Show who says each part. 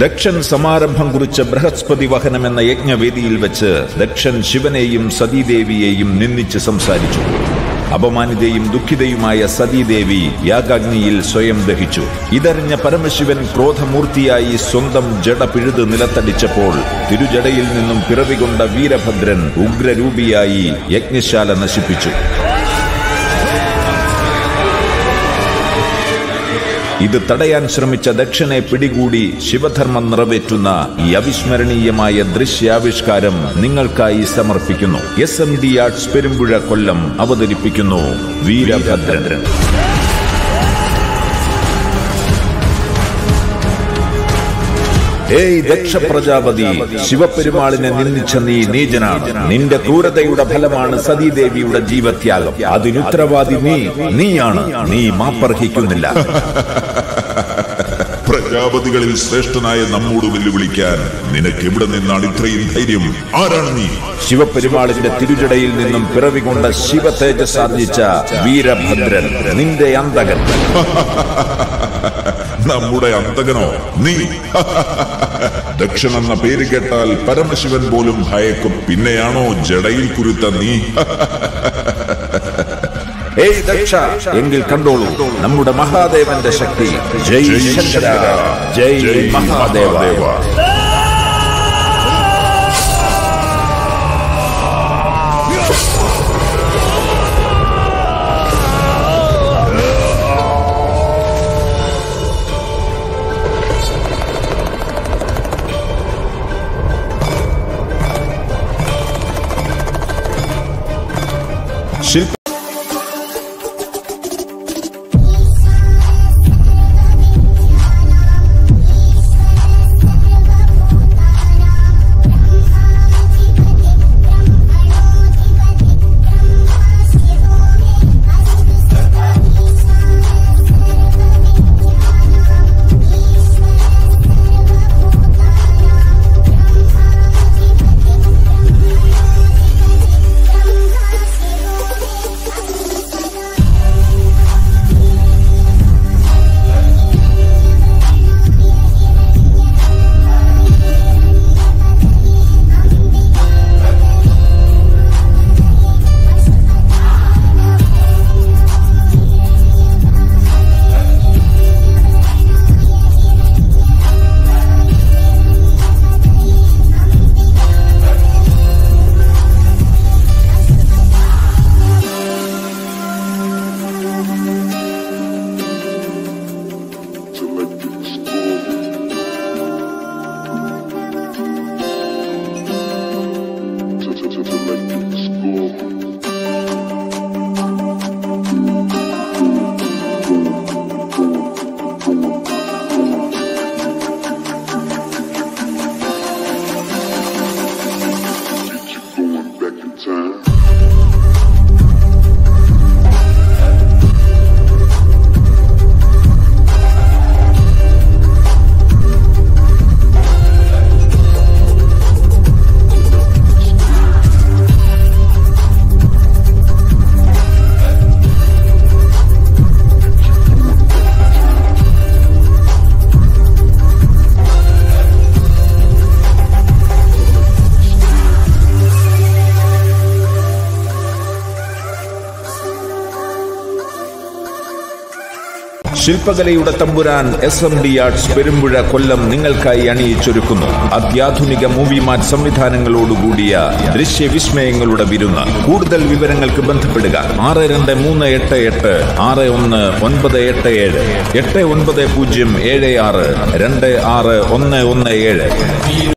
Speaker 1: ദക്ഷൻ സമാരംഭം കുറിച്ച ബൃഹസ്പതി വഹനം എന്ന യജ്ഞവേദിയിൽ വെച്ച് ദക്ഷൻ ശിവനെയും സതീദേവിയെയും നിന്ദിച്ച് സംസാരിച്ചു അപമാനിതയും ദുഃഖിതയുമായ സതീദേവി യാഗാഗ്നിയിൽ സ്വയം ദഹിച്ചു ഇതറിഞ്ഞ പരമശിവൻ ക്രോധമൂർത്തിയായി സ്വന്തം ജട പിഴുത് നിലത്തടിച്ചപ്പോൾ തിരുജടയിൽ നിന്നും പിറവികൊണ്ട വീരഭദ്രൻ ഉഗ്രരൂപിയായി യജ്ഞശാല നശിപ്പിച്ചു ഇത് തടയാൻ ശ്രമിച്ച ദക്ഷനെ പിടികൂടി ശിവധർമ്മം നിറവേറ്റുന്ന ഈ അവിസ്മരണീയമായ ദൃശ്യാവിഷ്കാരം നിങ്ങൾക്കായി സമർപ്പിക്കുന്നു S M D arts Perumpuzha Kollam അവതരിപ്പിക്കുന്നു വീരഭദ്രൻ ഏയ് ദക്ഷ പ്രജാപതി ശിവപെരുമാളിനെ നിന്ദിച്ച നീ നീചനാണ് നിന്റെ ക്രൂരതയുടെ ഫലമാണ് സതീദേവിയുടെ ജീവത്യാഗം അതിനുത്തരവാദി നീ നീയാണ് നീ മാപ്പർഹിക്കുന്നില്ല
Speaker 2: പ്രജാപതികളിൽ ശ്രേഷ്ഠനായ നമ്മോട് വെല്ലുവിളിക്കാൻ നിനക്ക് എവിടെ നിന്നാണ് ഇത്രയും ധൈര്യം ആരാണ് നീ
Speaker 1: ശിവപെരുമാളിന്റെ തിരുജടയിൽ നിന്നും പിറവികൊണ്ട ശിവ തേജസാർജിച്ച വീരഭദ്രൻ നിന്റെ അന്തകൻ
Speaker 2: നമ്മുടെ അന്തകനോ നീ ദക്ഷൻ എന്ന പേര് കേട്ടാൽ പരമശിവൻ പോലും ഭയക്കും പിന്നെയാണോ ജടയിൽ കുരുത്ത നീ
Speaker 1: ഏയ് ദക്ഷ എങ്കിൽ കണ്ടോളൂ നമ്മുടെ മഹാദേവന്റെ ശക്തി ജയ് ശങ്കര ജയ് മഹാദേവ ശില്പ
Speaker 3: Going back in time.
Speaker 1: ശില്പകലയുടെ തമ്പുരാൻ S M D arts Perumpuzha Kollam നിങ്ങൾക്കായി അണിയിച്ചൊരുക്കുന്നു അത്യാധുനിക മൂവി മാറ്റ് സംവിധാനങ്ങളോടുകൂടിയ ദൃശ്യവിസ്മയങ്ങളുടെ വിരുന്ന് കൂടുതൽ വിവരങ്ങൾക്ക് ബന്ധപ്പെടുക ആറ് രണ്ട് മൂന്ന് എട്ട് എട്ട് ആറ് ഒന്ന് ഒൻപത് എട്ട് ഏഴ് എട്ട് ഒൻപത് പൂജ്യം ഏഴ് ആറ് രണ്ട് ആറ് ഒന്ന് ഒന്ന് ഏഴ്